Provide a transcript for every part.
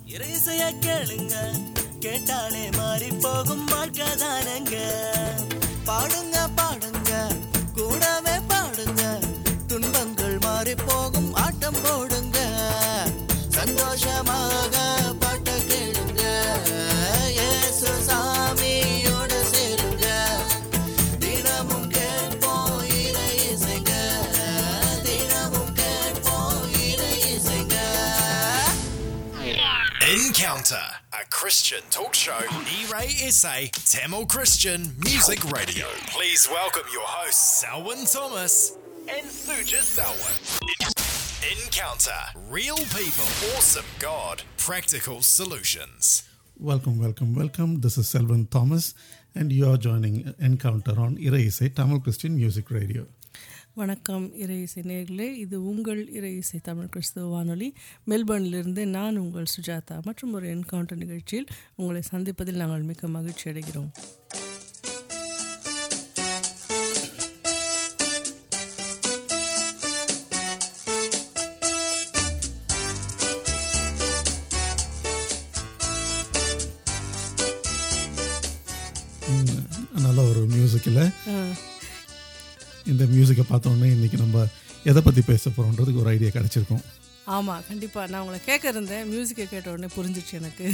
இறைசைய கேளுங்க கேட்டாலே மாறி போகும் வாழ்க்கை தானங்க பாடுங்க பாடுங்க கூடவே பாடுங்க துன்பங்கள் மாறி போகும் ஆட்டம் போடுங்க சந்தோஷமாக பாட்ட கேளுங்க இயேசு சாமியோட சேருங்க தினமும் கேட்போம் இறை இசைங்க தினமும் கேட்போம் இறை இசைங்க Encounter, a Christian talk show. E-Ray SA, Tamil Christian Music Radio. Please welcome your hosts, Selwyn Thomas and Suja Selwyn. Encounter, real people, awesome God, practical solutions. Welcome, welcome, welcome. This is Selvan Thomas, and you are joining Encounter on Iraisai Tamil Christian Music Radio. வணக்கம் இறை இசை நேர்களே இது உங்கள் இறை இசை தமிழ் கிறிஸ்துவ வானொலி மெல்பர்னிலிருந்து நான் உங்கள் சுஜாதா மற்றும் ஒரு என்கவுண்டர் நிகழ்ச்சியில் உங்களை சந்திப்பதில் நாங்கள் மிக்க மகிழ்ச்சி அடைகிறோம் ம், நல்ல ஒரு மியூசிக்கில் இந்த மியூசிக்கை பார்த்தோன்னே இன்னைக்கு நம்ம எதை பற்றி பேச போகிறோன்றதுக்கு ஒரு ஐடியா கிடச்சிருக்கோம் ஆமாம் கண்டிப்பாக நான் உங்களை கேட்க இருந்தேன் மியூசிக்கை கேட்ட உடனே புரிஞ்சிச்சு எனக்கு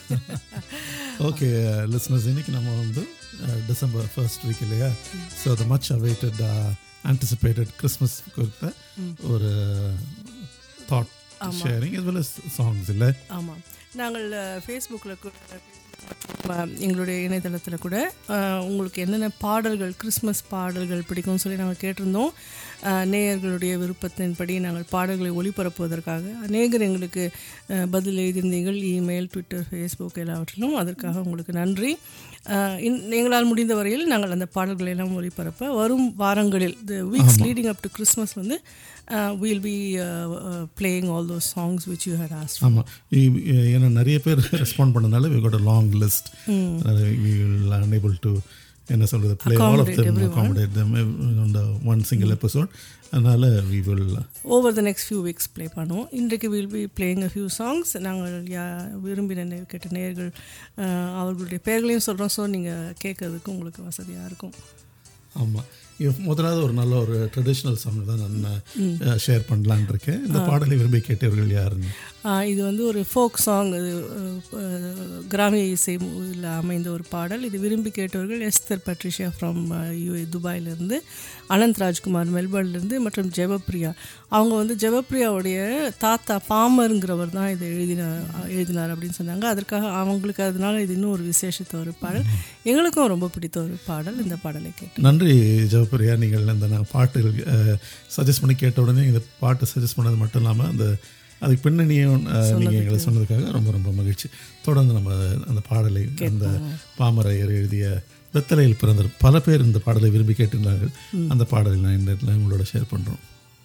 ஓகே லிஸ்னஸ் இன்னைக்கு நம்ம வந்து டிசம்பர் ஃபர்ஸ்ட் வீக் இல்லையா so the much awaited anticipated Christmas குறித்த ஒரு thought sharing as well as songs இல்லை ஆமாம் நாங்கள் ஃபேஸ்புக்கில் கூட மற்றும் எங்களுடைய இணையதளத்தில் கூட அஹ், உங்களுக்கு என்னென்ன பாடல்கள் கிறிஸ்மஸ் பாடல்கள் பிடிக்கும்னு சொல்லி நாங்கள் கேட்டிருந்தோம் அஹ், நேயர்களுடைய விருப்பத்தின்படி நாங்கள் பாடல்களை ஒளிபரப்புவதற்காக அநேகர் எங்களுக்கு அஹ், பதில் எழுதியிருந்தீர்கள் இமெயில் ட்விட்டர் ஃபேஸ்புக் எல்லாவற்றிலும் அதற்காக உங்களுக்கு நன்றி அஹ், இன்- எங்களால் முடிந்த வரையில் நாங்கள் அந்த பாடல்களை எல்லாம் ஒளிபரப்ப வரும் வாரங்களில் the weeks leading up to Christmas வந்து we'll be playing all those songs which you had asked ஆமாம் ஏன்னா நிறைய பேர் ரெஸ்பாண்ட் பண்ணனால we got a long list we will unable to என்ன சொல்றது play all of Accommodate them everyone. accommodate them on the one single episode அதனால we will over the next few weeks play பண்ணுவோம் இன்றைக்கு will be playing a few songs நாங்கள் யா விரும்பின நே- கேட்ட நேயர்கள் அஹ், அவர்களுடைய பெயர்களையும் சொல்கிறோம் ஸோ நீங்கள் கேட்கறதுக்கு உங்களுக்கு வசதியாக இருக்கும் ஆமாம் முதலாவது ஒரு நல்ல ஒரு ட்ரெடிஷ்னல் சாங் தான் நான் ஷேர் பண்ணலான் இருக்கேன் இந்த பாடலை விரும்பி கேட்டவர்கள் யாருன்னு ஆஹ் இது வந்து ஒரு ஃபோக் சாங் இது அஹ், அஹ், கிராமிய இசை இதில் அமைந்த ஒரு பாடல் இது விரும்பி கேட்டவர்கள் எஸ்தர் பட்ரிஷியா ஃப்ரம் யூஏ துபாயிலேருந்து அனந்த் ராஜ்குமார் மெல்பர்ன்லேருந்து மற்றும் ஜெபப்ரியா அவங்க வந்து ஜெபப்ரியாவுடைய தாத்தா பாமருங்கிறவர் தான் இதை எழுதின எழுதினார் அப்படின்னு சொன்னாங்க அதற்காக அவங்களுக்கு அதனால இது இன்னும் ஒரு விசேஷத்த ஒரு பாடல் எங்களுக்கும் ரொம்ப பிடித்த ஒரு பாடல் இந்த பாடலை கேட்டு நன்றி ஜெவப்பிரியா நீங்கள் இந்த நான் பாட்டு சஜஸ்ட் பண்ணி கேட்ட உடனே இந்த பாட்டு சஜஸ்ட் பண்ணது மட்டும் இல்லாமல் அந்த அதுக்கு பின்னணியும் அஹ், நீங்க எங்களுக்கு சொன்னதுக்காக ரொம்ப ரொம்ப மகிழ்ச்சி தொடர்ந்து நம்ம அந்த பாடலை அந்த பாமரையர் எழுதிய வெத்தலையில் பிறந்த பல பேர் இந்த பாடலை விரும்பி கேட்டிருந்தார்கள் அந்த பாடலை நான் இந்த இடத்துல உங்களோட ஷேர் பண்ணுறோம்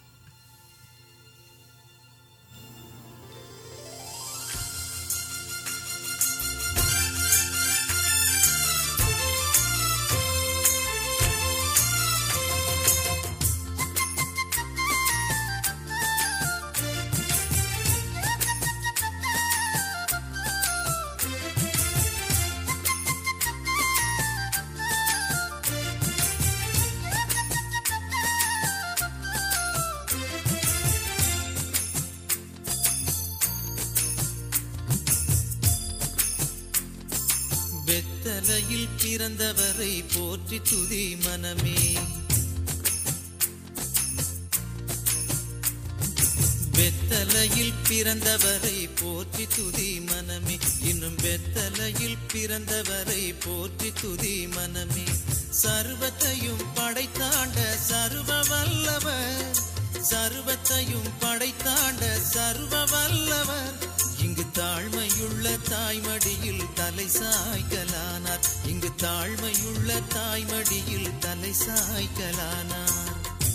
வெத்தலையில் பிறந்தவரை போற்றி துதி மனமே வெத்தலையில் பிறந்தவரை போற்றி துதி மனமே இன்னும் வெத்தலையில் பிறந்தவரை போற்றி துதி மனமே சர்வத்தையும் படைத்தாண்ட சர்வ வல்லவர் சர்வத்தையும் படைத்தாண்ட சர்வ வல்லவர் இங்கு தாழ்மையுள்ள தாய்மடியில் தலை சாய்க்கலானார் இங்கு தாழ்மையுள்ள தாய்மடியில் தலை சாய்க்கலானார்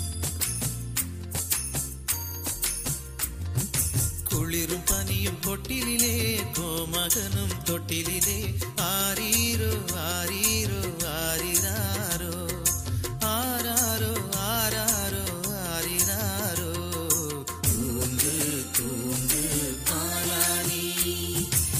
குளிரும் பனியும் கொட்டிலே கோமகனும் தொட்டிலே ஆரீரோ ஆரீரோ ஆரிராரோ ஆராரோ ஆராரோ ஆரிராரோ தூங்கு தூங்கு பாலானி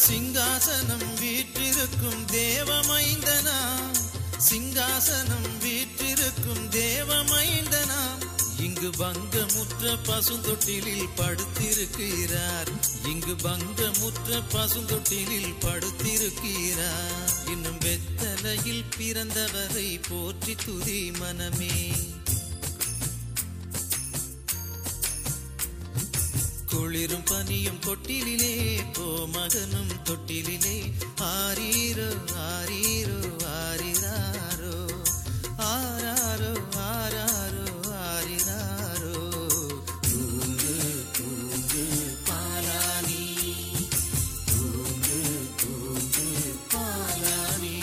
சிங்காசனம் வீற்றிருக்கும் தேவமைந்தனா சிங்காசனம் வீற்றிருக்கும் தேவமைந்தனா இங்கு பங்கமுற்ற பசுந்தொட்டிலில் படுத்திருக்கிறார் இங்கு பங்கமுற்ற பசுந்தொட்டிலில் படுத்திருக்கிறார் இன்னும் வெத்தலையில் பிறந்தவரை போற்றி துதி மனமே குளிரும் பனியும் தொட்டிலிலே கோமகனும் தொட்டிலிலே ஆரீரோ ஆரீரோ ஆரிராரோ ஆராரோ ஆராரோ ஆரிராரோ தூங்கு தூங்கு பாலானி தூங்கு தூங்கு பாலானி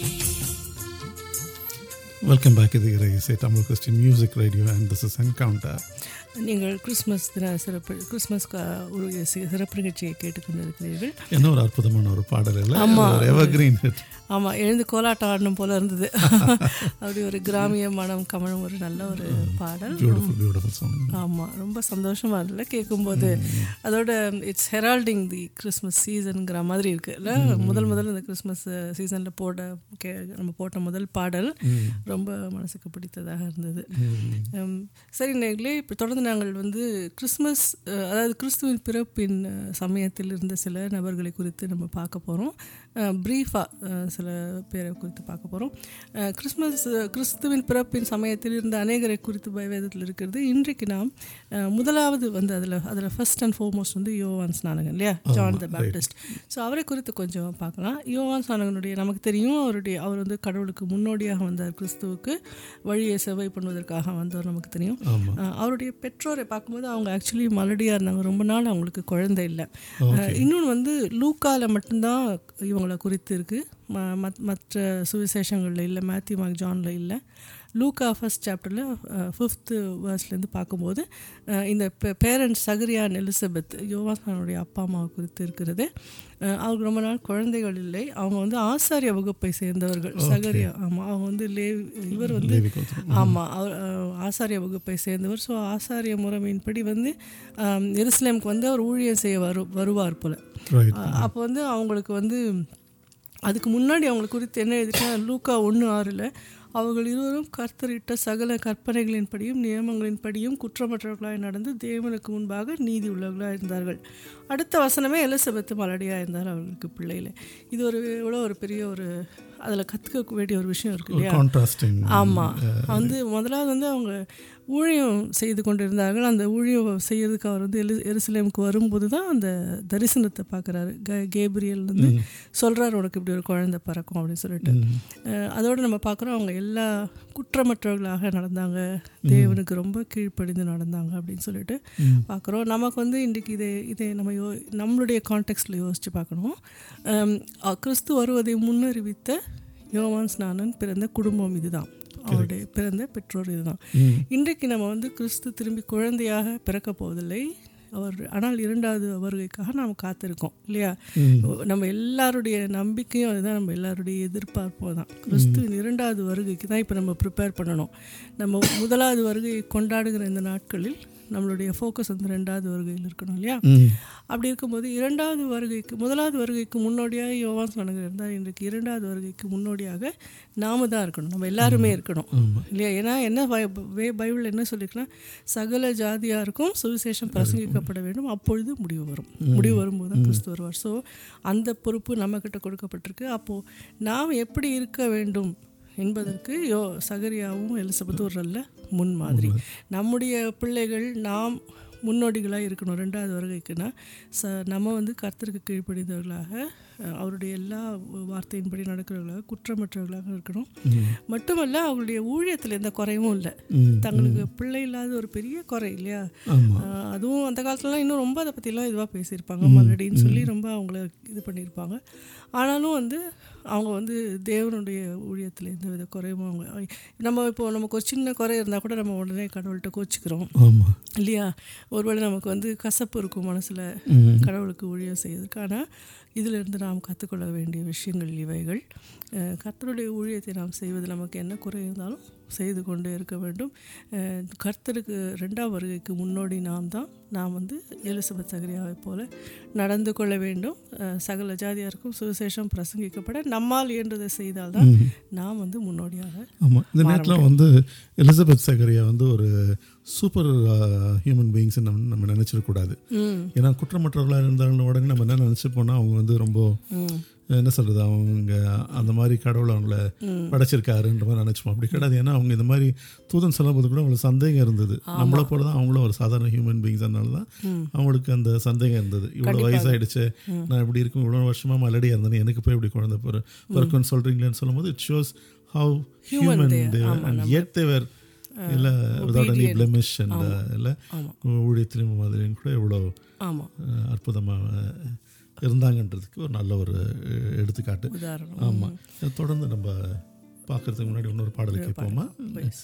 வெல்கம் பேக் இது இறை இசை Tamil Christian music radio and this is encounter நீங்கள் கிறிஸ்மஸ் தின சிறப்பு கிறிஸ்மஸ் கா- ஒரு சி- சிறப்பு நிகழ்ச்சியை கேட்டுக்கொண்டிருக்கிறீர்கள் என்ன ஒரு அற்புதமான ஒரு பாடல் இல்லை ஒரு எவர்கிரீன் ஹிட் ஆமாம் எழுந்து கோலாட்டம் ஆடணும் போல இருந்தது அப்படி ஒரு கிராமிய மனம் கமழும் ஒரு நல்ல ஒரு பாடல் பியூட்டிஃபுல் பியூட்டிஃபுல் சாங் ஆமாம் ரொம்ப சந்தோஷமாக இருந்தல கேட்கும்போது அதோட இட்ஸ் ஹெரால்டிங் தி கிறிஸ்மஸ் சீசனுங்கிற மாதிரி இருக்குல்ல முதல் முதல்ல இந்த கிறிஸ்மஸ் சீசனில் போட கே நம்ம போட்ட முதல் பாடல் ரொம்ப மனசுக்கு பிடித்ததாக இருந்தது உம், சரி நேர்களே இப்போ தொடர்ந்து நாங்கள் வந்து கிறிஸ்மஸ் அஹ், அதாவது கிறிஸ்துவின் பிறப்பின் அஹ், சமயத்தில் இருந்த சில நபர்களை குறித்து நம்ம பார்க்க போகிறோம் ப்ரீஃபாக சில பேரை குறித்து பார்க்க போகிறோம் கிறிஸ்மஸ் அஹ், கிறிஸ்துவின் பிறப்பின் சமயத்தில் இருந்த அநேகரை குறித்து வேதத்தில் இருக்கிறது இன்றைக்கு நாம் அஹ், முதலாவது வந்து அதில் அதில் ஃபர்ஸ்ட் அண்ட் ஃபோர்மோஸ்ட் வந்து யோவான் ஸ்நானகன் இல்லையா ஜான் த பேப்டிஸ்ட் ஸோ அவரை குறித்து கொஞ்சம் பார்க்கலாம் யோவான் ஸ்நானகனுடைய நமக்கு தெரியும் அவருடைய அவர் வந்து கடவுளுக்கு முன்னோடியாக வந்தார் கிறிஸ்துவுக்கு வழியை செவ்வாய் பண்ணுவதற்காக வந்தவர் நமக்கு தெரியும் ஆமாம் அஹ், அவருடைய பெற்றோரை பார்க்கும்போது அவங்க ஆக்சுவலி மலடியாக இருந்தாங்க ரொம்ப நாள் அவங்களுக்கு குழந்தை இல்லை இன்னொன்று வந்து லூக்கால மட்டும்தான் இவங்களை குறித்து இருக்குது மற்ற சுவிசேஷங்களில் இல்லை மேத்யூ மார்க் ஜானில் இல்லை லூக்கா ஃபர்ஸ்ட் சாப்டரில் ஃபிஃப்த்து வேர்ஸ்லேருந்து பார்க்கும்போது அஹ், இந்த பேரண்ட்ஸ் சகரியான் எலிசபெத் யோவாசனுடைய அப்பா அம்மாவை குறித்து இருக்கிறது அஹ், அவருக்கு ரொம்ப நாள் குழந்தைகள் இல்லை அவங்க வந்து ஆசாரிய வகுப்பை சேர்ந்தவர்கள் சகரியா ஆமாம் அவங்க வந்து லே இவர் வந்து லேவி கோத்திரம். ஆமாம் அவர் அஹ், ஆசாரிய வகுப்பை சேர்ந்தவர் ஸோ ஆசாரிய முறைமையின்படி வந்து ஆம், எருசலேமுக்கு வந்து அவர் ஊழியம் செய்ய வரு வருவார் போல் ரைட் அப்போ வந்து அவங்களுக்கு வந்து அதுக்கு முன்னாடி அவங்களை குறித்து என்ன எழுதிட்டா லூக்கா ஒன்று ஆறில் அவர்கள் இருவரும் கர்த்தரிட்ட சகல கற்பனைகளின்படியும் நியமங்களின்படியும் குற்றமற்றவர்களாய் நடந்து தேவனுக்கு முன்பாக நீதி உள்ளவர்களாக இருந்தார்கள் அடுத்த வசனமே எலிசபெத் மலடியாக இருந்தார் அவர்களுக்கு பிள்ளையில இது ஒரு எவ்வளோ ஒரு பெரிய ஒரு அதில் கற்றுக்க வேண்டிய ஒரு விஷயம் இருக்கு இல்லையா கான்ட்ராஸ்டிங் ஆமாம் வந்து முதலாவது வந்து அவங்க ஊழியம் செய்து கொண்டிருந்தார்கள் அந்த ஊழியம் செய்யறதுக்கு அவர் வந்து எலு எருசலேமுக்கு வரும்போது தான் அந்த தரிசனத்தை பார்க்குறாரு க கேப்ரியல் வந்து சொல்கிறார் உனக்கு இப்படி ஒரு குழந்தை பிறக்கும் அப்படின்னு சொல்லிட்டு அஹ் அதோடு நம்ம பார்க்குறோம் அவங்க எல்லா குற்றமற்றவர்களாக நடந்தாங்க தேவனுக்கு ரொம்ப கீழ்ப்படிந்து நடந்தாங்க அப்படின்னு சொல்லிட்டு பார்க்குறோம் நமக்கு வந்து இன்றைக்கி இதை இதை நம்ம யோ நம்மளுடைய கான்டெக்ஸ்டில் யோசித்து பார்க்கணும் அம், அ- கிறிஸ்து வருவதை முன்னறிவித்த யோவான் ஸ்நானன் பிறந்த குடும்பம் இதுதான் அவருடைய பிறந்த பெற்றோர் இதுதான் இன்றைக்கு நம்ம வந்து கிறிஸ்து திரும்பி குழந்தையாக பிறக்க போவதில்லை அவர் ஆனால் இரண்டாவது வருகைக்காக நாம் காத்திருக்கோம் இல்லையா நம்ம எல்லாருடைய நம்பிக்கையும் அதுதான் நம்ம எல்லாருடைய எதிர்பார்ப்பும் தான் கிறிஸ்துவின் இரண்டாவது வருகைக்கு தான் இப்போ நம்ம ப்ரிப்பேர் பண்ணணும் நம்ம முதலாவது வருகையை கொண்டாடுகிற இந்த நாட்களில் நம்மளுடைய ஃபோக்கஸ் வந்து ரெண்டாவது வருகையில் இருக்கணும் இல்லையா அப்படி இருக்கும்போது இரண்டாவது வருகைக்கு முதலாவது வருகைக்கு முன்னோடியாக யோவான் சொன்னது இருந்தால் இன்றைக்கு இரண்டாவது வருகைக்கு முன்னோடியாக நாம தான் இருக்கணும் நம்ம எல்லாருமே இருக்கணும் இல்லையா ஏன்னா என்ன பை- வே பைபிள் என்ன சொல்லியிருக்குன்னா சகல ஜாதியாருக்கும் சுவிசேஷம் பிரசங்கிக்கப்பட வேண்டும் அப்பொழுது முடிவு வரும் முடிவு வரும்போது தான் கிறிஸ்து வருவார் ஸோ அந்த பொறுப்பு நம்மக்கிட்ட கொடுக்கப்பட்டிருக்கு அப்போது நாம் எப்படி இருக்க வேண்டும் என்பதற்கு யோ சகரியாவும் எலிசபெத்தும் ஒரு நல்ல முன்மாதிரி நம்முடைய பிள்ளைகள் நாம் முன்னோடிகளாக இருக்கணும் ரெண்டாவது வருகைக்குன்னா ச நம்ம வந்து கர்த்தருக்கு கீழ்ப்படிந்தவர்களாக அஹ், அவருடைய எல்லா வார்த்தையின்படி நடக்கிறவர்களாக குற்றமற்றவர்களாக இருக்கணும் மட்டுமல்ல அவங்களுடைய ஊழியத்தில் எந்த குறையும் இல்லை தங்களுக்கு பிள்ளை இல்லாத ஒரு பெரிய குறை இல்லையா அஹ், அதுவும் அந்த காலத்துலலாம் இன்னும் ரொம்ப அதை பற்றிலாம் இதுவாக பேசியிருப்பாங்க மலடின்னு சொல்லி ரொம்ப அவங்கள இது பண்ணியிருப்பாங்க ஆனாலும் வந்து அவங்க வந்து தேவனுடைய ஊழியத்தில் எந்த வித குறையும் அவங்க நம்ம இப்போ நமக்கு ஒரு சின்ன குறை இருந்தால் கூட நம்ம உடனே கடவுள்கிட்ட கோச்சிக்கிறோம் ஆமாம் இல்லையா ஒருவேளை நமக்கு வந்து கசப்பு இருக்கும் மனசில் கடவுளுக்கு ஊழியம் செய்யறதுக்கு ஆனால் இதிலிருந்து நாம் கற்றுக்கொள்ள வேண்டிய விஷயங்கள் இவைகள் அஹ், கர்த்தருடைய ஊழியத்தை நாம் செய்வது நமக்கு என்ன குறை இருந்தாலும் செய்து கொண்டே இருக்க வேண்டும் அஹ், கர்த்தருக்கு ரெண்டாம் வருகைக்கு முன்னோடி நாம் தான் நாம் வந்து எலிசபெத் சகரியாவை போல நடந்து கொள்ள வேண்டும் அஹ், சகல ஜாதியாருக்கும் சுவிசேஷம் பிரசங்கிக்கப்பட நம்மால் இயன்றதை செய்தால்தான் நாம் வந்து முன்னோடியாக ஆமாம் இந்த நேரத்தில் வந்து எலிசபெத் சகரியா வந்து ஒரு சூப்பர் ஹியூமன் பீயிங்ஸ் நம்ம நம்ம நினச்சிடக்கூடாது ஏன்னா குற்றமற்றவர்களாக இருந்தாலும் உடனே நம்ம என்ன நினச்சிப்போனா அவங்க வந்து ரொம்ப என்ன சொல்கிறது அவங்க அந்த மாதிரி கடவுள் அவங்கள படைச்சிருக்காருன்ற மாதிரி நினச்சிப்போம் அப்படி கிடையாது ஏன்னா அவங்க இந்த மாதிரி தூதன் சொல்லும்போது கூட அவங்களுக்கு சந்தேகம் இருந்தது நம்மளை போல தான் அவங்களும் ஒரு சாதாரண ஹியூமன் பீயிங்ஸ் அதனால தான் அவங்களுக்கு அந்த சந்தேகம் இருந்தது இவ்வளோ வயசாயிடுச்சு நான் இப்படி இருக்கும் இவ்வளோ வருஷமாக மலடியாக இருந்தேன் எனக்கு போய் இப்படி குழந்தை பிற பிறக்கும்னு சொல்கிறீங்களேன்னு சொல்லும்போது it shows how human and yet they were இல்லை விதவுட் எனி பிளெமிஷ் அண்ட் இல்லை ஊழியத்திலும் மாதிரியும் கூட இவ்வளோ ஆமாம் அஹ், அற்புதமாக இருந்தாங்கன்றதுக்கு ஒரு நல்ல ஒரு அஹ், எடுத்துக்காட்டு உதாரணம் ஆமாம் தொடர்ந்து நம்ம பார்க்கறதுக்கு முன்னாடி இன்னொரு பாடல் கேட்போமா Please.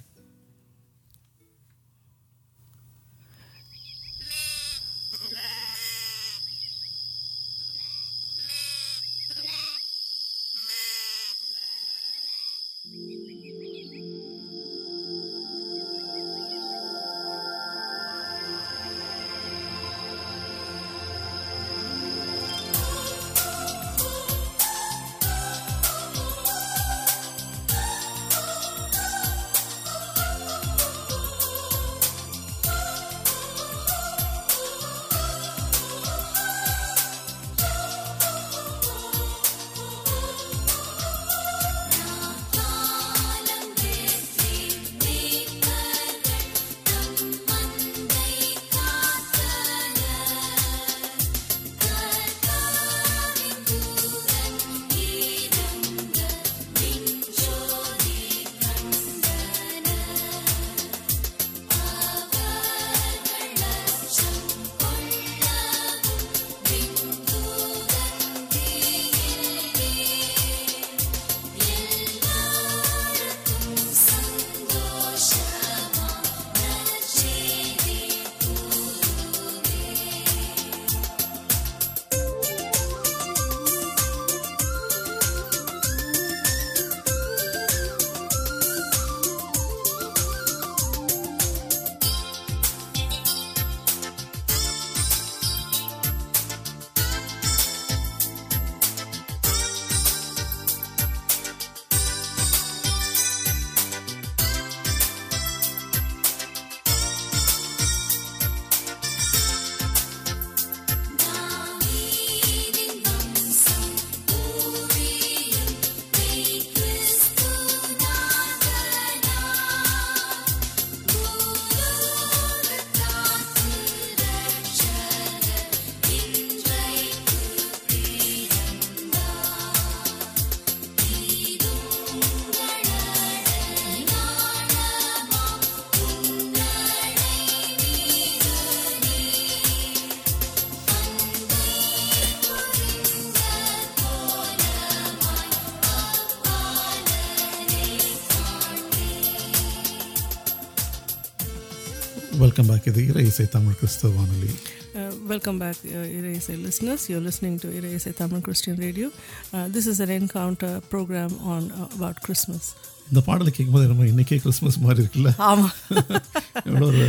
வெல்கம் பேக் இது இறை இசை தமிழ் கிறிஸ்தவ வானொலி Uh, welcome back, uh, Irese listeners. You're listening to Irese Tamil Christian Radio. Uh, this is an encounter program on uh, about Christmas. இந்த பாடலை கேட்கும்போது நம்ம இன்னைக்கே கிறிஸ்மஸ் மாதிரி இருக்குல்ல ஆமா எவ்வளோ ஒரு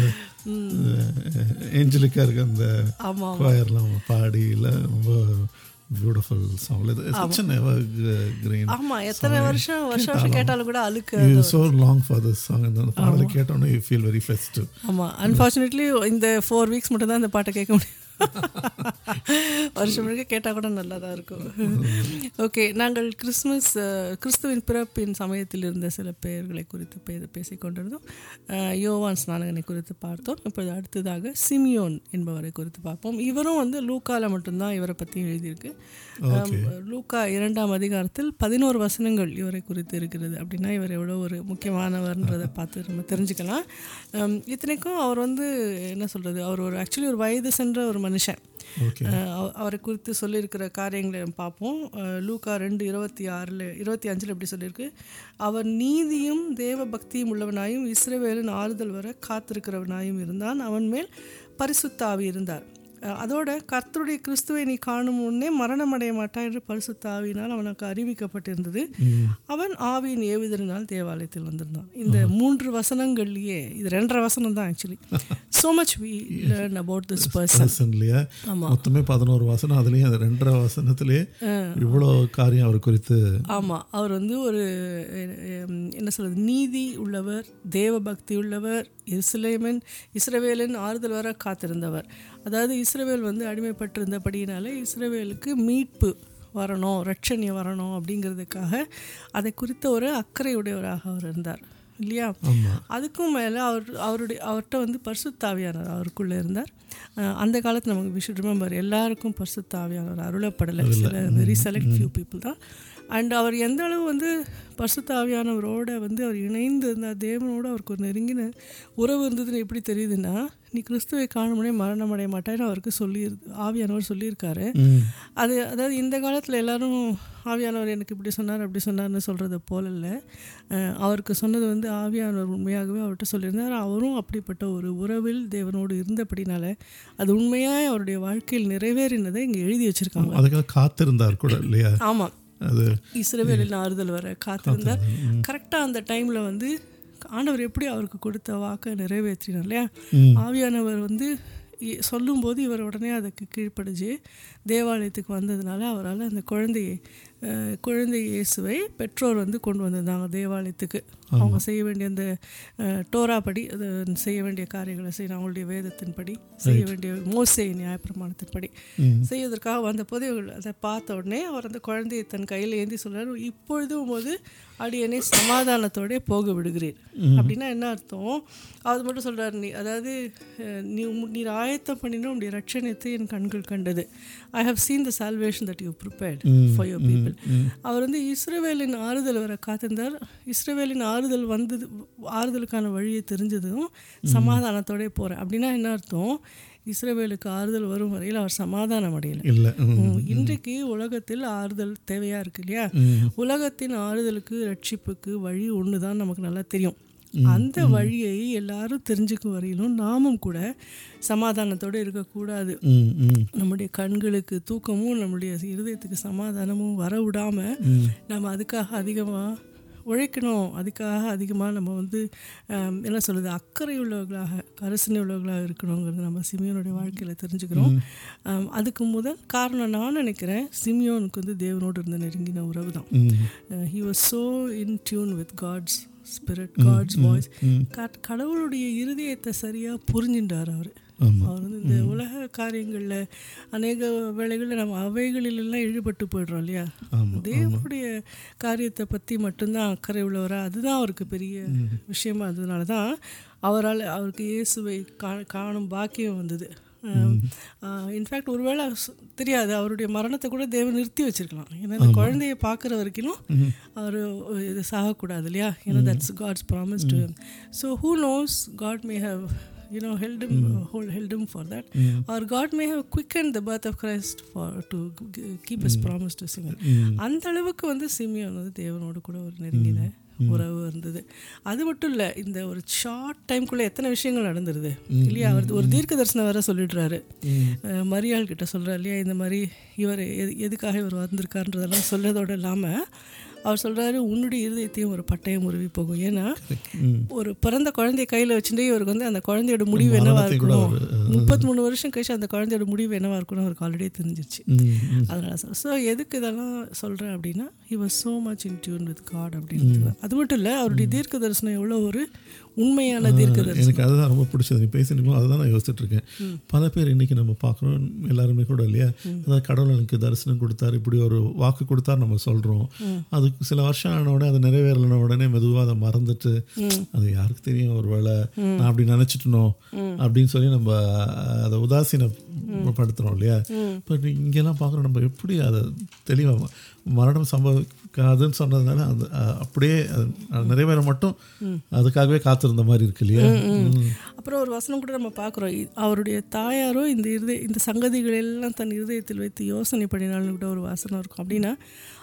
ஏஞ்சலிக்காக இருக்கு அந்த ஆமா குவாயர்லாம் பாடி இல்லை ரொம்ப பியூட்டிஃபுல் சாங் இது சச் எவர் கிரீன் ஆமா எத்தனை வருஷம் வருஷம் வருஷம் கேட்டாலும் கூட அழுக்கு you so long for this song இந்த பாடலை கேட்டோன்னே யூ ஃபீல் வெரி ஃபெஸ்டிவ் ஆமா அன்ஃபார்ச்சுனேட்லி இந்த ஃபோர் வீக்ஸ் மட்டும் தான் இந்த பாட்டை கேட்க முடியும் வருஷம் முழுக்க கேட்டால் கூட நல்லா தான் இருக்கும் ஓகே நாங்கள் கிறிஸ்மஸ் அஹ், கிறிஸ்துவின் பிறப்பின் சமயத்தில் இருந்த சில பெயர்களை குறித்து பே பேசிக் கொண்டிருந்தோம் அஹ், யோவான் ஸ்நானகனை குறித்து பார்த்தோம் இப்பொழுது அடுத்ததாக சிமியோன் என்பவரை குறித்து பார்ப்போம் இவரும் வந்து லூக்கால மட்டும்தான் இவரை பற்றி எழுதியிருக்கு அஹ், லூக்கா இரண்டாம் அதிகாரத்தில் பதினோரு வசனங்கள் இவரை குறித்து இருக்கிறது அப்படின்னா இவர் எவ்வளோ ஒரு முக்கியமானவர்ன்றதை பார்த்து நம்ம தெரிஞ்சுக்கலாம் அம், இத்தனைக்கும் அவர் வந்து என்ன சொல்கிறது அவர் ஒரு ஆக்சுவலி ஒரு வயது சென்ற ஒரு மனுஷன் ஓகே அஹ் அவ- அவரை குறித்து சொல்லியிருக்கிற காரியங்களை நம்ம பார்ப்போம் அஹ் லூக்கா ரெண்டு இருபத்தி ஆறில் இருபத்தி அஞ்சில் எப்படி சொல்லியிருக்கு அவர் நீதியும் தேவ பக்தியும் உள்ளவனாயும் இஸ்ரவேலின் ஆறுதல் வர காத்திருக்கிறவனாயும் இருந்தான் அவன் மேல் பரிசுத்த ஆவி இருந்தார் அஹ் அதோட கர்த்தருடைய கிறிஸ்துவை நீ காணும் முன்னே மரணம் அடைய மாட்டான் என்று பரிசுத்த ஆவியினால் அவனுக்கு அறிவிக்கப்பட்டிருந்தது அவன் ஆவியின் ஏவுதலினால் தேவாலயத்தில் வந்திருந்தான் இந்த மூன்று வசனங்கள்லயே இது ரெண்டரை வசனம் தான் actually so much we learn about this person person இல்லையா மொத்தமே பதினோரு வசனம் அதுலேயும் அந்த ரெண்டரை வசனத்திலே இவ்வளோ காரியம் அவர் குறித்து ஆமாம் அவர் வந்து ஒரு அஹ், என்ன சொல்றது நீதி உள்ளவர் தேவ பக்தி உள்ளவர் இஸ்லேமன் இஸ்ரவேலின் ஆறுதல் வர காத்திருந்தவர் அதாவது இஸ்ரவேல் வந்து அடிமைப்பட்டிருந்தபடியினால இஸ்ரவேலுக்கு மீட்பு வரணும் ரட்சணியம் வரணும் அப்படிங்கிறதுக்காக அதை குறித்த ஒரு அக்கறையுடையவராக அவர் இருந்தார் இல்லையா அதுக்கும் மேலே அவர் அவருடைய அவர்கிட்ட வந்து பரிசுத்தாவியானவர் அவருக்குள்ளே இருந்தார் அஹ், அந்த காலத்தில் நமக்கு விஷ் ரிமெம்பர் எல்லாருக்கும் பரிசுத்தாவியானவர் அருளப்படலை சில வெரி செலக்ட் ஃபியூ பீப்புள் தான் அண்ட் அவர் எந்த அளவு வந்து பரிசுத்தாவியானவரோட வந்து அவர் இணைந்து இருந்தார் தேவனோட அவருக்கு ஒரு நெருங்கின உறவு இருந்ததுன்னு எப்படி தெரியுதுன்னா நீ கிறிஸ்துவை காணுமுனே மரணம் அடைய மாட்டேன்னு அவருக்கு சொல்லி ஆவியானவர் சொல்லியிருக்காரு அது அதாவது இந்த காலத்தில் எல்லாரும் ஆவியானவர் எனக்கு இப்படி சொன்னார் அப்படி சொன்னார்னு சொல்கிறத போல இல்லை அஹ் அவருக்கு சொன்னது வந்து ஆவியானவர் உண்மையாகவே அவர்கிட்ட சொல்லியிருந்தார் அவரும் அப்படிப்பட்ட ஒரு உறவில் தேவனோடு இருந்தபடினால அது உண்மையாக அவருடைய வாழ்க்கையில் நிறைவேறினதை இங்கே எழுதி வச்சுருக்காங்க அதுக்காக காத்திருந்தார் கூட இல்லையா ஆமாம் அது இஸ்ரவேலில் ஆறுதல் வர காத்திருந்தார் கரெக்டாக அந்த டைமில் வந்து ஆண்டவர் எப்படி அவருக்கு கொடுத்த வாக்கை நிறைவேற்றினார் இல்லையா ஆவியானவர் வந்து இ- சொல்லும்போது இவர் உடனே அதுக்கு கீழ்ப்படிஞ்சு தேவாலயத்துக்கு வந்ததுனால அவரால் அந்த குழந்தையை அஹ், குழந்தை இயேசுவை பெற்றோர் வந்து கொண்டு வந்திருந்தாங்க தேவாலயத்துக்கு அவங்க செய்ய வேண்டிய அந்த அஹ், டோரா படி அது செய்ய வேண்டிய காரியங்களை செய்யணும் அவங்களுடைய வேதத்தின்படி செய்ய வேண்டிய மோசே நியாயப்பிரமாணத்தின்படி செய்வதற்காக வந்தபோது இவர்கள் அதை பார்த்த உடனே அவர் அந்த குழந்தையை தன் கையில் ஏந்தி சொல்றாரு இப்பொழுதும் போது அடியனை சமாதானத்தோட போக விடுகிறேன் அப்படின்னா என்ன அர்த்தம் அது மட்டும் சொல்றாரு நீ அதாவது அஹ், நீ உம்- நீர் ஆயத்தம் பண்ணின உடைய ரட்சணத்தை என் கண்கள் கண்டது I have seen the salvation that you prepared for your people அவர் வந்து இஸ்ரவேலின் ஆறுதல் வர காத்திருந்தார் இஸ்ரவேலின் ஆறுதல் வந்தது ஆறுதலுக்கான வழியை தெரிஞ்சதும் சமாதானத்தோட போகிறேன் அப்படின்னா என்ன அர்த்தம் இஸ்ரவேலுக்கு ஆறுதல் வரும் வரையில் அவர் சமாதானம் அடையலை இல்லை ம், இன்றைக்கு உலகத்தில் ஆறுதல் தேவையா இருக்கு இல்லையா உலகத்தின் ஆறுதலுக்கு ரட்சிப்புக்கு வழி ஒன்று தான் நமக்கு நல்லா தெரியும் அந்த வழியை எல்லாரும் தெரிஞ்சுக்கும் வரையிலும் நாமும் கூட சமாதானத்தோடு இருக்கக்கூடாது ம் ம் நம்முடைய கண்களுக்கு தூக்கமும் நம்முடைய இருதயத்துக்கு சமாதானமும் வர விடாம நம்ம அதுக்காக அதிகமாக உழைக்கணும் அதுக்காக அதிகமாக நம்ம வந்து ஆம், என்ன சொல்கிறது அக்கறை உள்ளவர்களாக கரிசனை உள்ளவர்களாக இருக்கணுங்கிறது நம்ம சிமியோனுடைய வாழ்க்கையில் தெரிஞ்சுக்கிறோம் ஆம், அதுக்கு முதல் காரணம் நான் நினைக்கிறேன் சிமியோனுக்கு வந்து தேவனோடு இருந்த நெருங்கின உறவு தான் he was so in tune with God's spirit God's voice கடவுளுடைய இருதயத்தை சரியாக புரிஞ்சுட்டார் அவர் அவர் வந்து இந்த உலக காரியங்களில் அநேக வேளைகளில் நம்ம அவைகளிலெல்லாம் ஈடுபட்டு போயிடுறோம் இல்லையா தேவனுடைய காரியத்தை பற்றி மட்டும்தான் அக்கறை உள்ளவரா அதுதான் அவருக்கு பெரிய விஷயமா இருந்ததுனால தான் அவரால் அவருக்கு இயேசுவை கா காணும் பாக்கியம் வந்தது இன்ஃபேக்ட் ஒருவேளை ஸ்- தெரியாது அவருடைய மரணத்தை கூட தேவன் நிறுத்தி வச்சிருக்கலாம் ஏன்னா இந்த குழந்தைய பார்க்குற வரைக்கும் அவர் இது சாகக்கூடாது இல்லையா ஏன்னா that's God's promise to so who knows God may have you know held him uh, hold, held him for that or god may have quickened the birth of christ for to g- keep his promise to simeon அந்த அளவுக்கு வந்து Simeon வந்து தேவனோடு கூட ஒரு நெருங்கின உறவு இருந்தது அது மட்டும் இல்லை இந்த ஒரு ஷார்ட் டைம்குள்ளே எத்தனை விஷயங்கள் நடந்துருது இல்லையா அவர் ஒரு தீர்க்க தரிசனம் வேற சொல்லிடுறாரு அஹ், மரியாள் கிட்ட சொல்கிறார் இல்லையா இந்த மாதிரி இவர் எது எதுக்காக இவர் வந்திருக்காருன்றதெல்லாம் சொல்றதோட இல்லாமல் அவர் சொல்றாரு உன்னுடைய இருதயத்தையும் ஒரு பட்டயம் உருவி போகும் ஏன்னா ஒரு பிறந்த குழந்தைய கையில் வச்சுட்டே இவருக்கு வந்து அந்த குழந்தையோட முடிவு என்னவா மரணத்தை கூட இருக்கணும் முப்பத்தி மூணு வருஷம் கழிச்சு அந்த குழந்தையோட முடிவு என்னவா இருக்கணும் அவருக்கு ஆல்ரெடி தெரிஞ்சிருச்சு அதனால சார் ஸோ எதுக்கு இதெல்லாம் சொல்கிறேன் அப்படின்னா he was so much in tune with God அப்படின்னு அது மட்டும் இல்லை அவருடைய தீர்க்க தரிசனம் எவ்வளோ ஒரு உண்மையான தீர்க்க தரிசனம் எனக்கு அதுதான் ரொம்ப பிடிச்சது நீ பேசினீங்களோ அதுதான் நான் யோசிச்சுட்டு இருக்கேன் பல பேர் இன்னைக்கு நம்ம பார்க்குறோம் எல்லாருமே கூட இல்லையா அதாவது கடவுள் எனக்கு தரிசனம் கொடுத்தாரு இப்படி ஒரு வாக்கு கொடுத்தாரு நம்ம சொல்கிறோம் அதுக்கு சில வருஷம் ஆன உடனே அது நிறைவேறலைன உடனே மெதுவாக அதை மறந்துட்டு அது யாருக்கு தெரியும் ஒரு வேளை நான் அப்படி நினச்சிட்டனோ அப்படின்னு சொல்லி நம்ம அதை உதாசீனப்படுத்துகிறோம் இல்லையா பட் இங்கெல்லாம் பார்க்குறோம் நம்ம எப்படி அதை தெளிவாக மரணம் சம்பவிக்காதுன்னு சொன்னதுனால அந்த அஹ், அப்படியே அது நிறைவேற மட்டும் அதுக்காகவே காத்திருந்த மாதிரி இருக்கு இல்லையா ம். அப்புறம் ஒரு வசனம் கூட நம்ம பார்க்குறோம் அவருடைய தாயாரோ இந்த இருதய இந்த சங்கதிகள் எல்லாம் தன் இருதயத்தில் வைத்து யோசனை பண்ணினாலும் கூட ஒரு வசனம் இருக்கும் அப்படின்னா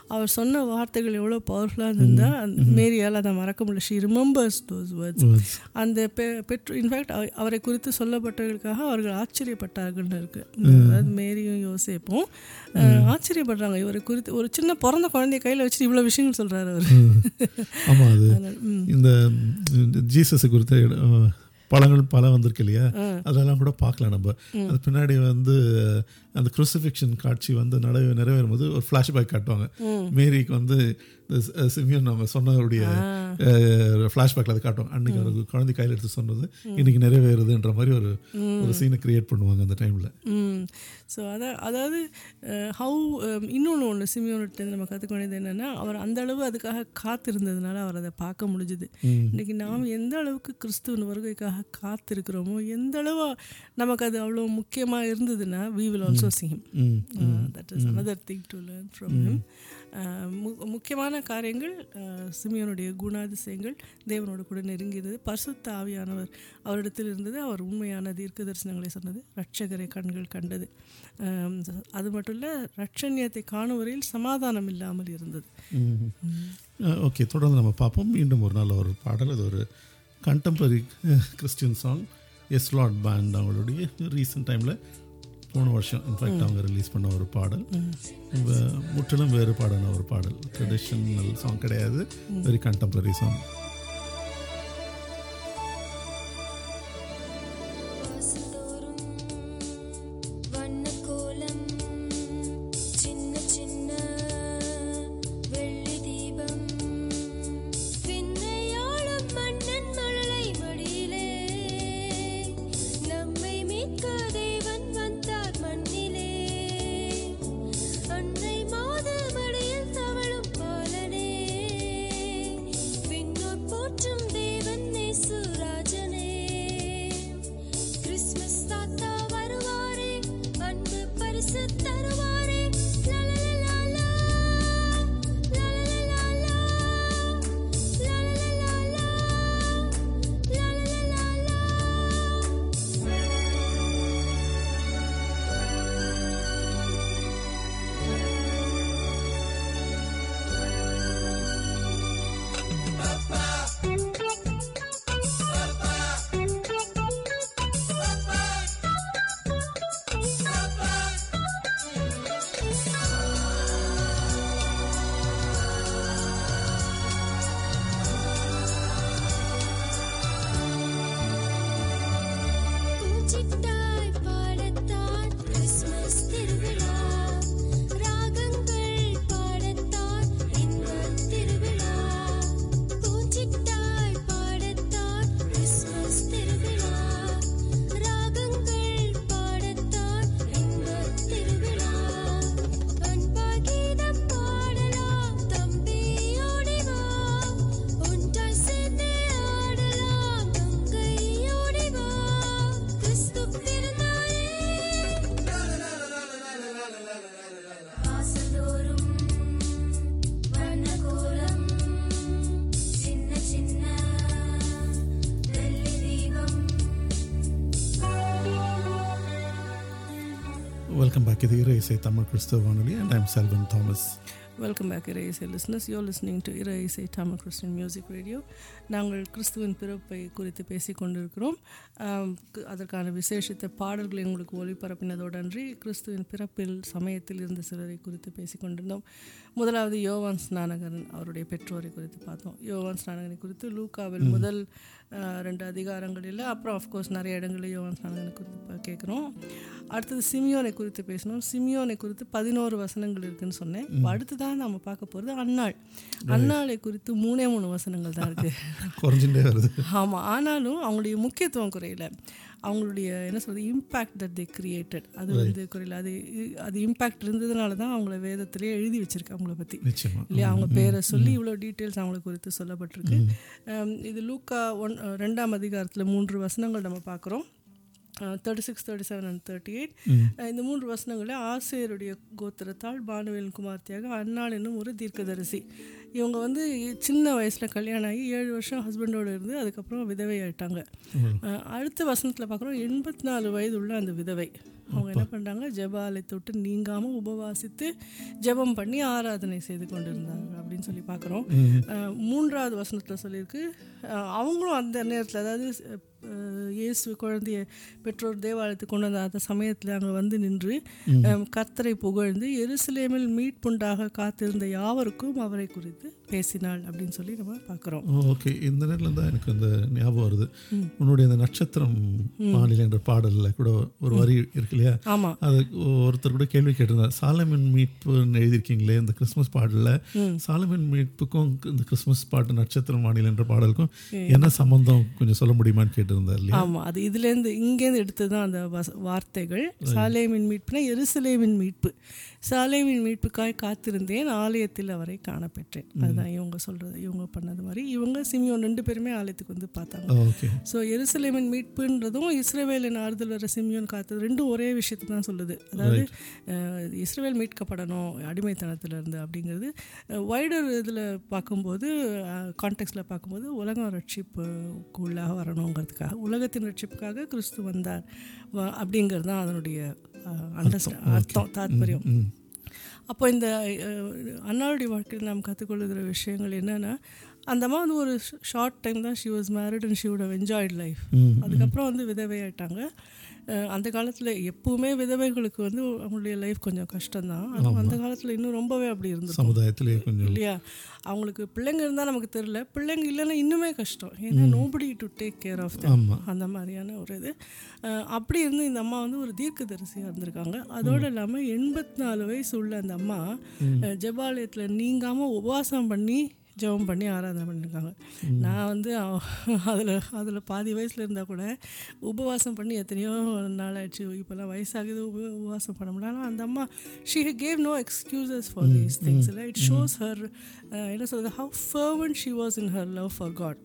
அவர் சொன்ன வார்த்தைகள் எவ்வளோ பவர்ஃபுல்லாக இருந்தால் மேரியால் அதை மறக்க முடியல ஷி ரிமெம்பர்ஸ் தோஸ் வேர்ட்ஸ் அந்த பெ பெற்று இன்ஃபேக்ட் அவரை குறித்து சொல்லப்பட்டவர்களுக்காக அவர்கள் ஆச்சரியப்பட்டார்கள்னு இருக்குது அதாவது மேரியும் யோசிப்போம் ஆச்சரியப்படுறாங்க இவரை குறித்து ஒரு சின்ன பிறந்த குழந்தைய கையில் வச்சுட்டு இவ்வளோ விஷயங்கள் சொல்கிறாரு அவர் ஆமாம் அது இந்த ஜீசஸை குறித்த இடம், படங்கள் பல வந்திருக்கு இல்லையா அதெல்லாம் கூட பார்க்கலாம் நம்ம அது பின்னாடி வந்து அந்த குரூசிஃபிக்ஷன் காட்சி வந்து நிறைவே நிறைவேறும் போது ஒரு ஃப்ளாஷ்பேக் காட்டுவாங்க மேரிக்கு வந்து இந்த சி- சிமியன் நம்ம சொன்னவருடைய ஃப்ளாஷ்பேக்கில் அதை காட்டுவாங்க அன்னைக்கு ஒரு குழந்தை கையில் எடுத்து சொன்னது இன்னைக்கு நிறைவேறுதுன்ற மாதிரி ஒரு ஒரு சீனை கிரியேட் பண்ணுவாங்க அந்த டைமில் ஸோ அதான் அதாவது ஹவு இன்னொன்று ஒன்று சிமியோனிட்டேருந்து நம்ம கற்றுக்க வேண்டியது என்னென்னா அவர் அந்த அளவு அதுக்காக காத்திருந்ததுனால அவர் அதை பார்க்க முடிஞ்சுது இன்னைக்கு நாம் எந்த அளவுக்கு கிறிஸ்துவின் வருகைக்காக காத்திருக்கிறோமோ எந்த அளவு நமக்கு அது அவ்வளோ முக்கியமாக இருந்ததுன்னா we will also see him that is another thing to learn from him ah மு- முக்கியமான காரியங்கள் அஹ், சிமியோனுடைய குணாதிசயங்கள் தேவனோடு கூட நெருங்கியது பரிசுத்த ஆவியானவர் அவரிடத்தில் இருந்தது அவர் உண்மையான தீர்க்க தரிசனங்களை சொன்னது ரட்சகரை கண்கள் கண்டது அஹ், அது மட்டும் இல்லை ரட்சண்யத்தை காணும் வரையில் சமாதானம் இல்லாமல் இருந்தது ஓகே தொடர்ந்து நம்ம பார்ப்போம் மீண்டும் ஒரு நாள் ஒரு பாடல் அது ஒரு contemporary Christian song S lot band அவங்களுடைய ரீசெண்ட் டைமில் போன வருஷம் இன்ஃபேக்ட் அவங்க ரிலீஸ் பண்ண ஒரு பாடல் வே- முற்றிலும் வேறுபாடான ஒரு பாடல் ட்ரெடிஷ்னல் சாங் கிடையாது வெரி கண்டெம்பரரி சாங் வாசந்தோறும் வண்ணக்கோலம் சின்ன சின்ன வெள்ளி தீபம் விண்ணையாளும் மன்னன் மழலை மடியிலே நம்மை மீட்க தேவன் வந்தார் மண்ணிலே அன்னை மாத மடியில் தவழும் பாலனே விண்ணோர் போற்றும் தேவன் நேசுராஜனே கிறிஸ்மஸ் தாத்தா வருவாரே அன்பு பரிசு தருவாரே லலலலாலா, லலலலாலா, லலலலாலா, லலலலாலா. பூச்சிட்டாய் பாடத்தான் கிறிஸ்மஸ் திருவிழா ராகங்கள் பாடத்தான் இன்பத் திருவிழா பூச்சிட்டாய் பாடத்தான் கிறிஸ்மஸ் திருவிழா ராகங்கள் பாடத்தான் இன்பத் திருவிழா அன்பாகீதம் பாடலாம் தம்பி ஓடி வா ஒன்றாய் சேர்ந்தே ஆடலாம் தங்கை ஓடி வா கிறிஸ்து பிறந்தாரே வாசந்தோறும் வண்ணகோலம் சின்ன சின்ன வெள்ளி தீபம் வெல்கம் பேக் இது இறை இசை தமிழ் கிறிஸ்தவ வானொலி and I'm Selvan Thomas welcome back இறை இசை லிஸ்னஸ் யோ லிஸ்னிங் டு இறை இசை தமிழ் கிறிஸ்டின் மியூசிக் ரேடியோ நாங்கள் கிறிஸ்துவின் பிறப்பை குறித்து பேசிக் கொண்டிருக்கிறோம் ஆம், கு- அதற்கான விசேஷித்த பாடல்களை உங்களுக்கு ஒளிபரப்பினதோடன்றி கிறிஸ்துவின் பிறப்பில் சமயத்தில் இருந்த சிலரை குறித்து பேசிக் கொண்டிருந்தோம் முதலாவது யோவான் ஸ்நானகரன் அவருடைய பெற்றோரை குறித்து பார்த்தோம் யோவான் ஸ்நானகனை குறித்து லூக்காவில் முதல் ஆ, ரெண்டு அதிகாரங்களில் அப்புறம் அஃப்கோர்ஸ் நிறைய இடங்களில் யோவான் ஸ்நானகனை குறித்து பா- கேட்குறோம் அடுத்தது சிமியோனை குறித்து பேசணும் சிமியோனை குறித்து பதினோரு வசனங்கள் இருக்குன்னு சொன்னேன் இப்ப அடுத்து தான் நம்ம பார்க்க போகிறது அன்னாள் அன்னாளை குறித்து மூணே மூணு வசனங்கள் தான் இருக்குது குறைஞ்சுட்டே வருது ஆமாம் ஆனாலும் அவங்களுடைய முக்கியத்துவம் குறையல அவங்களுடைய என்ன சொல்றது இம்பேக்ட் தட் தே கிரியேட்டட் அது வந்து குறையல அது அது இம்பேக்ட் இருந்ததுனால தான் அவங்கள வேதத்திலே எழுதி வச்சிருக்கு அவங்கள பற்றி நிச்சயமா இல்லையா அவங்க பேரை சொல்லி இவ்வளோ டீட்டெயில்ஸ் அவங்கள குறித்து சொல்லப்பட்டிருக்கு அம், இது லூக்கா ஒன் ரெண்டாம் அதிகாரத்தில் மூன்று வசனங்கள் நம்ம பார்க்குறோம் thirty six thirty seven and thirty eight இந்த மூன்று வசனங்களில் ஆசிரியருடைய கோத்திரத்தால் பானுவேல் குமார்த்தியாக அன்னாள் என்னும் ஒரு தீர்க்கதரிசி இவங்க வந்து சின்ன வயசில் கல்யாணம் ஆகி ஏழு வருஷம் ஹஸ்பண்டோடு இருந்து அதுக்கப்புறம் விதவை ஆயிட்டாங்க அஹ், அடுத்த வசனத்தில் பார்க்குறோம் எண்பத்தி நாலு வயது உள்ள அந்த விதவை அவங்க என்ன பண்ணுறாங்க ஜெப ஆலயத்தை விட்டு நீங்காமல் உபவாசித்து ஜெபம் பண்ணி ஆராதனை செய்து கொண்டிருந்தாங்க அப்படின்னு சொல்லி பார்க்குறோம் மூன்றாவது வசனத்தில் சொல்லியிருக்கு அஹ், அவங்களும் அந்த நேரத்தில் அதாவது அஹ், இயேசு குழந்தைய பெற்றோர் தேவாலயத்துக்கு கொண்டு வந்த அந்த சமயத்தில் அங்கே வந்து நின்று அஹ், கர்த்தரை புகழ்ந்து எருசலேமில் மீட்புண்டாக காத்திருந்த யாவருக்கும் அவரை குறித்து பேசினாள் அப்படின்னு சொல்லி நம்ம பார்க்குறோம் ஓகே இந்த நேரத்தில் தான் எனக்கு அந்த ஞாபகம் வருது உன்னுடைய அந்த நட்சத்திரம் மாநில என்ற பாடலில் கூட ஒரு வரி இருக்கு இல்லையா ஆமாம் அது ஒருத்தர் கூட கேள்வி கேட்டிருந்தார் சாலமின் மீட்புன்னு எழுதியிருக்கீங்களே இந்த கிறிஸ்மஸ் பாடலில் சாலமின் மீட்புக்கும் இந்த கிறிஸ்மஸ் பாட்டு நட்சத்திரம் மாநில என்ற பாடலுக்கும் என்ன சம்பந்தம் கொஞ்சம் சொல்ல முடியுமான்னு கேட்டிருந்தார் இல்லையா ஆமாம் அது இதுலேருந்து இங்கேருந்து எடுத்து தான் அந்த வச வார்த்தைகள் சாலேமின் மீட்புனா எருசலேமின் மீட்பு சாலேமின் மீட்புக்காய் காத்திருந்தேன் ஆலயத்தில் அவரை காணப்பெற்றேன் அதுதான் இவங்க சொல்கிறது இவங்க பண்ணது மாதிரி இவங்க சிமியோன் ரெண்டு பேருமே ஆலயத்துக்கு வந்து பார்த்தாங்க ஓகே ஸோ எருசலேமின் மீட்புன்றதும் இஸ்ரேவேலின் ஆறுதல் வர சிமியோன் காத்தது ரெண்டும் ஒரே விஷயத்தை தான் சொல்லுது அதாவது அஹ், இஸ்ரேல் மீட்கப்படணும் அடிமைத்தனத்திலிருந்து அப்படிங்கிறது வைடர் இதில் பார்க்கும்போது கான்டெக்ட்ல பார்க்கும்போது உலகம் ரட்சிப்புக்கு உள்ளாக வரணுங்கிறதுக்காக உலகத்தின் ரட்சிப்புக்காக கிறிஸ்து வந்தார் வ- அப்படிங்கிறது தான் அதனுடைய அண்டர்ஸ்டா அர்த்தம் தாத்பரியம் அப்போ இந்த அஹ், அண்ணாவுடைய வாழ்க்கையில் நாம் கற்றுக்கொள்ளுகிற விஷயங்கள் என்னென்னா அந்த அம்மா வந்து ஒரு ஷார்ட் டைம் தான் she was married and she would have enjoyed லைஃப் அதுக்கப்புறம் வந்து விதவையாயிட்டாங்க அஹ், அந்த காலத்தில் எப்பவுமே விதவைகளுக்கு வந்து அவங்களுடைய லைஃப் கொஞ்சம் கஷ்டம்தான் அதுவும் அந்த காலத்தில் இன்னும் ரொம்பவே அப்படி இருந்திருக்கும் சமுதாயத்திலேயே கொஞ்சம் இல்லையா அவங்களுக்கு பிள்ளைங்க இருந்தால் நமக்கு தெரியல பிள்ளைங்க இல்லைன்னா இன்னுமே கஷ்டம் ஏன்னா nobody to take care of ஆமா. அந்த மாதிரியான ஒரு இது அஹ் அப்படி இருந்து இந்த அம்மா வந்து ஒரு தீர்க்கதரிசியாக இருந்திருக்காங்க அதோடு இல்லாமல் எண்பத்தி நாலு வயசு உள்ள அந்த அம்மா அஹ் ஜெபாலயத்தில் நீங்காமல் உபவாசம் பண்ணி ஜெபம் பண்ணி ஆராதனை பண்ணியிருக்காங்க நான் வந்து அதில் அதில் பாதி வயசில் இருந்தால் கூட உபவாசம் பண்ணி எத்தனையோ நாள் ஆயிடுச்சு இப்போல்லாம் வயசாகுது உப உபவாசம் பண்ண முடியல ஆனால் அந்த அம்மா she gave no excuses for these things இல்லை இட் ஷோஸ் ஹர் என்ன சொல்கிறது how fervent she was in her love for God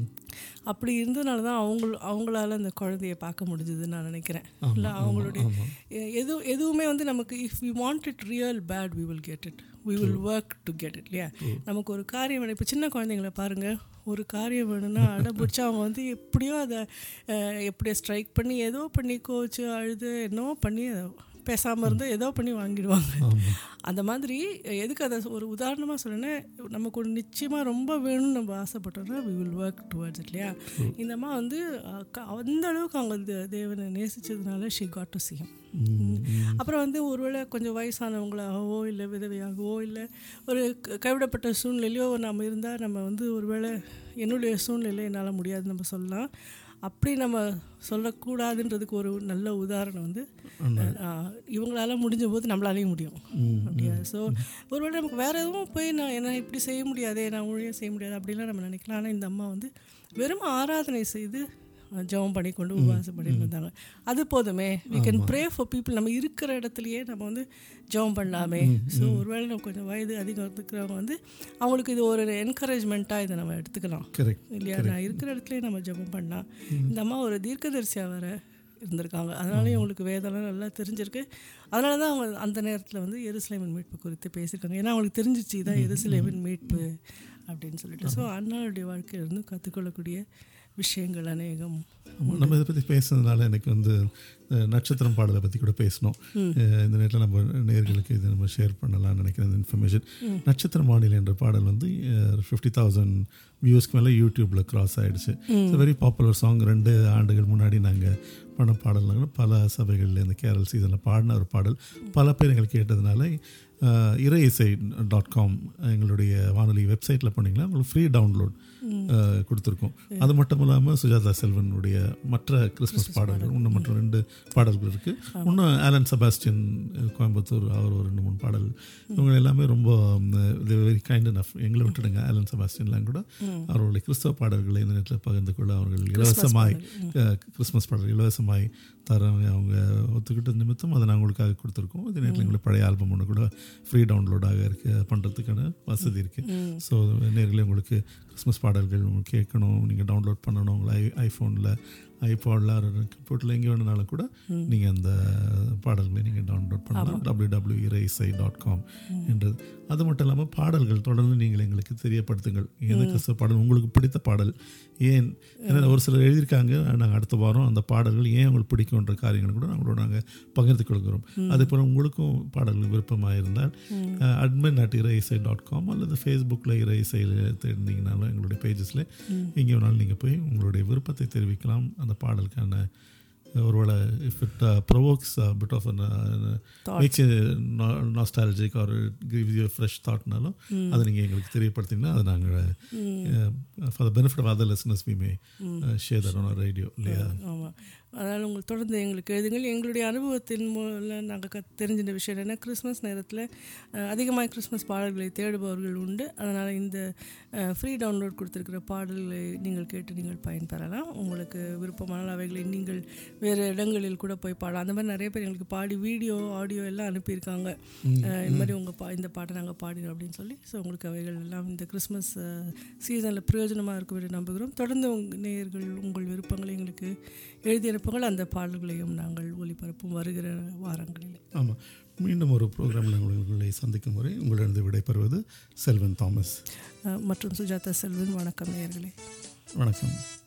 அப்படி இருந்ததுனால தான் அவங்க அவங்களால அந்த குழந்தைய பார்க்க முடிஞ்சதுன்னு நான் நினைக்கிறேன் இல்லை அவங்களுடைய எ- எது எதுவுமே வந்து நமக்கு if we want it real bad we will get it we will work to get it இல்லையா நமக்கு ஒரு காரியம் வேணும் இப்போ சின்ன குழந்தைங்கள பாருங்கள் ஒரு காரியம் வேணும்னா அடம்பிடிச்சு அவங்க வந்து எப்படியோ அதை அஹ், எப்படியோ ஸ்ட்ரைக் பண்ணி ஏதோ பண்ணி கோச்சு அழுது என்னவோ பண்ணி அதை பேசாமல் இருந்து ஏதோ பண்ணி வாங்கிடுவாங்க அந்த மாதிரி எதுக்கு அதை ஒரு உதாரணமாக சொல்லுன்னா நமக்கு ஒரு நிச்சயமாக ரொம்ப வேணும்னு நம்ம ஆசைப்பட்டோம்னா வி வில் ஒர்க் டுவர்ட்ஸ் இல்லையா இந்த அம்மா வந்து அஹ், க- அந்த அளவுக்கு அவங்க தே- தேவனை நேசிச்சதுனால ஷி காட் டு சிஎம் அப்புறம் வந்து ஒருவேளை கொஞ்சம் வயசானவங்களாகவோ இல்லை விதவையாகவோ இல்லை ஒரு க- கைவிடப்பட்ட சூழ்நிலையோ நம்ம இருந்தால் நம்ம வந்து ஒருவேளை என்னுடைய சூழ்நிலை என்னால் முடியாதுன்னு நம்ம சொல்லலாம் அப்படி நம்ம சொல்லக்கூடாதுன்றதுக்கு ஒரு நல்ல உதாரணம் வந்து ஆஹ், இவங்களால முடிஞ்ச போது நம்மளாலையும் முடியும் அப்படியா ஸோ ஒருவேளை நமக்கு வேறு எதுவும் போய் நான் என்ன இப்படி செய்ய முடியாதே நான் ஊழியம் செய்ய முடியாது அப்படிலாம் நம்ம நினைக்கலாம் ஆனால் இந்த அம்மா வந்து வெறும் ஆராதனை செய்து அஹ், ஜெபம் பண்ணி கொண்டு உபவாசம் பண்ணிட்டு இருந்தாங்க அது போதுமே we can pray for people நம்ம இருக்கிற இடத்துலையே நம்ம வந்து ஜெபம் பண்ணலாமே ஸோ ஒருவேளை நம்ம கொஞ்சம் வயது அதிகம் இருக்கிறவங்க வந்து அவங்களுக்கு இது ஒரு என்கரேஜ்மெண்ட்டாக இதை நம்ம எடுத்துக்கலாம் கரெக்ட் இல்லையா நான் இருக்கிற இடத்துலயே நம்ம ஜெபம் பண்ணலாம் இந்த அம்மா ஒரு தீர்க்கதரிசியாக வேற இருந்திருக்காங்க அதனால இவங்களுக்கு வேதம்லாம் நல்லா தெரிஞ்சிருக்கு அதனால தான் அவங்க அந்த நேரத்தில் வந்து எருசலேமின் மீட்பு குறித்து பேசியிருக்காங்க ஏன்னா அவங்களுக்கு தெரிஞ்சிச்சு இதான் எருசலேமின் மீட்பு அப்படின்னு சொல்லிட்டு ஸோ அண்ணாவுடைய வாழ்க்கையிலிருந்து கற்றுக்கொள்ளக்கூடிய விஷயங்கள் அநேகம் ஆமா, நம்ம இதை பற்றி பேசுனதுனால எனக்கு வந்து அஹ், நட்சத்திரம் பாடலை பற்றி கூட பேசணும் அஹ், இந்த நேரத்தில் நம்ம நேர்களுக்கு இதை நம்ம ஷேர் பண்ணலாம்னு நினைக்கிறேன் இந்த இன்ஃபர்மேஷன் நட்சத்திர மாநில என்ற பாடல் வந்து ஃபிஃப்டி தௌசண்ட் வியூஸ்க்கு மேலே யூடியூப்பில் கிராஸ் ஆகிடுச்சு வெரி பாப்புலர் சாங் ரெண்டு ஆண்டுகள் முன்னாடி நாங்கள் பண்ண பாடல்கள் பல சபைகளில் இந்த கேரல்ஸ் இதெல்லாம் பாடின ஒரு பாடல் பல பேர் எங்களுக்கு கேட்டதுனால அஹ், இறை இசை டாட் காம் எங்களுடைய வானொலி வெப்சைட்டில் போனீங்கன்னா உங்களுக்கு ஃப்ரீ டவுன்லோட் கொடுத்துருக்கோம் அது மட்டும் இல்லாமல் சுஜாதா செல்வனுடைய மற்ற கிறிஸ்மஸ் பாடல்கள் இன்னும் மற்ற ரெண்டு பாடல்கள் இருக்குது இன்னும் ஆலன் செபாஸ்டியன் அஹ், கோயம்புத்தூர் அவர் ஒரு ரெண்டு மூணு பாடல் இவங்க எல்லாமே ரொம்ப வெரி கைண்ட் அனஃப் எங்களை விட்டுடுங்க ஆலன் செபாஸ்டியன்லாம் கூட அவர்களுடைய கிறிஸ்தவ பாடல்களை இந்த நேரத்தில் பகிர்ந்து கொள்ள அவர்கள் இலவசமாய் அஹ், கிறிஸ்மஸ் பாடல் இலவசமாய் தரவங்க அவங்க ஒத்துக்கிட்ட நிமித்தம் அதை நாங்கள் உங்களுக்காக கொடுத்துருக்கோம் அதே நேரத்தில் எங்களுக்கு பழைய ஆல்பம் ஒன்று கூட ஃப்ரீ டவுன்லோடாக இருக்கு பண்ணுறதுக்கான வசதி இருக்குது ஸோ நேரில் உங்களுக்கு கிறிஸ்மஸ் பாடல்கள் உங்களுக்கு கேட்கணும் நீங்கள் டவுன்லோட் பண்ணணும் உங்களை ஐ ஐஃபோனில் ஐபாடில் கம்ப்யூட்டரில் எங்கே வேணுனாலும் கூட நீங்கள் அந்த பாடல்களை நீங்கள் டவுன்லோட் பண்ணலாம் W W Iraisai dot com என்றது அது மட்டும் இல்லாமல் பாடல்கள் தொடர்ந்து நீங்கள் எங்களுக்கு தெரியப்படுத்துங்கள் எந்த கிறிஸ்தவ பாடல் உங்களுக்கு பிடித்த பாடல் ஏன் ஏன்னா ஒரு சிலர் எழுதியிருக்காங்க நாங்கள் அடுத்த வாரம் அந்த பாடல்கள் ஏன் உங்களுக்கு பிடிக்கும்ன்ற காரியங்களை கூட நாங்களோட நாங்கள் பகிர்ந்து கொள்கிறோம் அதே போல் உங்களுக்கும் பாடல்கள் விருப்பமாக இருந்தால் admin at Iraisai dot com அல்லது ஃபேஸ்புக்கில் இறைசையில் தேடினீங்கனாலும் எங்களுடைய பேஜஸில் எங்கே வேணாலும் நீங்கள் போய் உங்களுடைய விருப்பத்தை தெரிவிக்கலாம் அந்த பாடலுக்கான ஒருவேளை if it provokes bit of makes nostalgic ஒரு கிவ் யூ ஃப்ரெஷ் தாட்னாலும் அதை நீங்கள் எங்களுக்கு தெரியப்படுத்திங்கன்னா அதை நாங்கள் for the benefit of other listeners we may share that on radio இல்லையா ஆமாம் அதனால் உங்கள் தொடர்ந்து எங்களுக்கு எழுதுங்கள் எங்களுடைய அனுபவத்தின் மூலம் நாங்கள் க தெரிஞ்சின்ற விஷயம் என்னென்னா கிறிஸ்மஸ் நேரத்தில் அதிகமாக கிறிஸ்மஸ் பாடல்களை தேடுபவர்கள் உண்டு அதனால் இந்த ஃப்ரீ டவுன்லோட் கொடுத்துருக்கிற பாடல்களை நீங்கள் கேட்டு நீங்கள் பயன்பெறலாம் உங்களுக்கு விருப்பமான அவைகளை நீங்கள் வேறு இடங்களில் கூட போய் பாடலாம் அந்த மாதிரி நிறைய பேர் எங்களுக்கு பாடி வீடியோ ஆடியோ எல்லாம் அனுப்பியிருக்காங்க அஹ் இந்த மாதிரி உங்கள் பா இந்த பாட்டை நாங்கள் பாடினோம் அப்படின்னு சொல்லி ஸோ உங்களுக்கு அவைகள் எல்லாம் இந்த கிறிஸ்மஸ் சீசனில் பிரயோஜனமாக இருக்கும் என்று நம்புகிறோம் தொடர்ந்து உங்கள் நேயர்கள் உங்கள் விருப்பங்களை எங்களுக்கு எழுதி அனுப்புங்கள் அந்த பாடல்களையும் நாங்கள் ஒளிபரப்பும் வருகிற வாரங்களில் ஆமாம் மீண்டும் ஒரு ப்ரோக்ராமில் உங்களை சந்திக்கும் வரை உங்களிடம் விடைபெறுவது செல்வன் தாமஸ் அஹ் மற்றும் சுஜாதா செல்வன் வணக்கம் நேயர்களே வணக்கம்